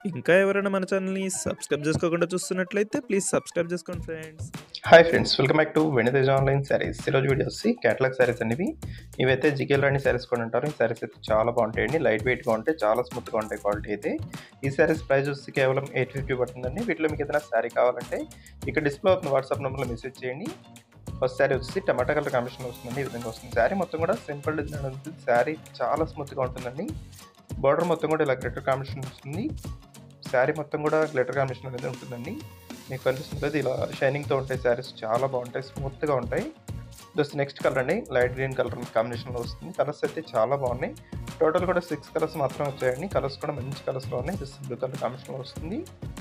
ఇంకా ఎవరైనా మన ఛానల్‌ని సబ్స్క్రైబ్ చేసుకోకుండా చూస్తున్నట్లయితే ప్లీజ్ సబ్స్క్రైబ్ చేసుకోండి friends. Hi friends welcome back to Venitej online saris ఈరోజు వీడియో వచ్చి క్యాటలాగ్ శారీస్ అనేవి ఇవైతే జికేల్ రాణి శారీస్ కూడా అంటారు ఈ శారీస్ అయితే చాలా బాగుంటాయండి లైట్ వెయిట్గా ఉంటాయి చాలా స్మూత్గా ఉంటాయి క్వాలిటీ అయితే ఈ శారీస్ ప్రైస్ వచ్చి కేవలం ఎయిట్ ఫిఫ్టీ పడుతుందండి వీటిలో మీకు ఏదైనా శారీ కావాలంటే ఇక్కడ డిస్ప్లే అవుతున్న వాట్సాప్ నెంబర్లో మెసేజ్ చేయండి ఫస్ట్ శారీ వచ్చి టమాటా కలర్ కాంబినేషన్ వస్తుందండి ఈ విధంగా వస్తుంది శారీ మొత్తం కూడా సింపుల్ డిజైన్ ఉంటుంది శారీ చాలా స్మూత్గా ఉంటుందండి బార్డర్ మొత్తం కూడా ఇలా గ్లిటర్ కాంబినేషన్ వస్తుంది శారీ మొత్తం కూడా గ్లిటర్ కాంబినేషన్ అనేది ఉంటుందండి మీకు కనిపిస్తుంది ఇలా షైనింగ్తో ఉంటాయి శారీస్ చాలా బాగుంటాయి స్మూత్గా ఉంటాయి జస్ట్ నెక్స్ట్ కలర్ అండి లైట్ గ్రీన్ కలర్ కాంబినేషన్లో వస్తుంది కలర్స్ అయితే చాలా బాగున్నాయి టోటల్ కూడా సిక్స్ కలర్స్ మాత్రమే వచ్చాయండి కలర్స్ కూడా మంచి కలర్స్లో ఉన్నాయి జస్ట్ బ్లూ కలర్ కాంబినేషన్లో వస్తుంది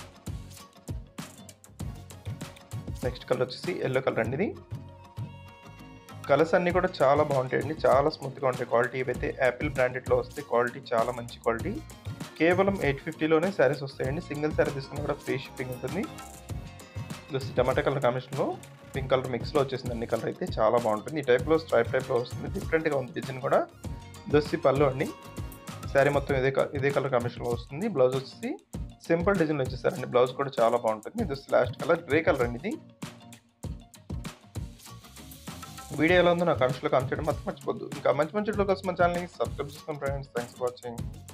నెక్స్ట్ కలర్ వచ్చేసి ఎల్లో కలర్ అండి ఇది కలర్స్ అన్నీ కూడా చాలా బాగుంటాయండి చాలా స్మూత్గా ఉంటాయి క్వాలిటీ ఇవైతే యాపిల్ బ్రాండెడ్లో వస్తే క్వాలిటీ చాలా మంచి క్వాలిటీ కేవలం ఎయిట్ ఫిఫ్టీలోనే శారీస్ వస్తాయండి సింగిల్ శారీ తీసుకున్నా కూడా ఫ్రీ షిప్పింగ్ ఉంటుంది జస్ట్ టమాటా కలర్ కాంబినేషన్లో పింక్ కలర్ మిక్స్లో వచ్చేసింది అన్ని కలర్ అయితే చాలా బాగుంటుంది ఈ టైప్లో స్ట్రైప్ టైప్లో వస్తుంది డిఫరెంట్గా ఉంది డిజైన్ కూడా దొస్సి పళ్ళు అండి శారీ మొత్తం ఇదే క- ఇదే కలర్ కాంబినేషన్లో వస్తుంది బ్లౌజ్ వచ్చి సింపుల్ డిజైన్ వచ్చేసారండి బ్లౌజ్ కూడా చాలా బాగుంటుంది దొస్సి లాస్ట్ కలర్ గ్రే కలర్ అండి ఇది వీడియో ఎలా ఉందో నాకు కమెంట్స్లో కామెంట్ చేయడం మాత్రం మర్చిపోద్దు ఇంకా మంచి మంచి వీడియో కోసం మన ఛానల్ని సబ్స్క్రైబ్ చేసుకోండి ఫ్రెండ్స్ థ్యాంక్స్ ఫర్ వాచింగ్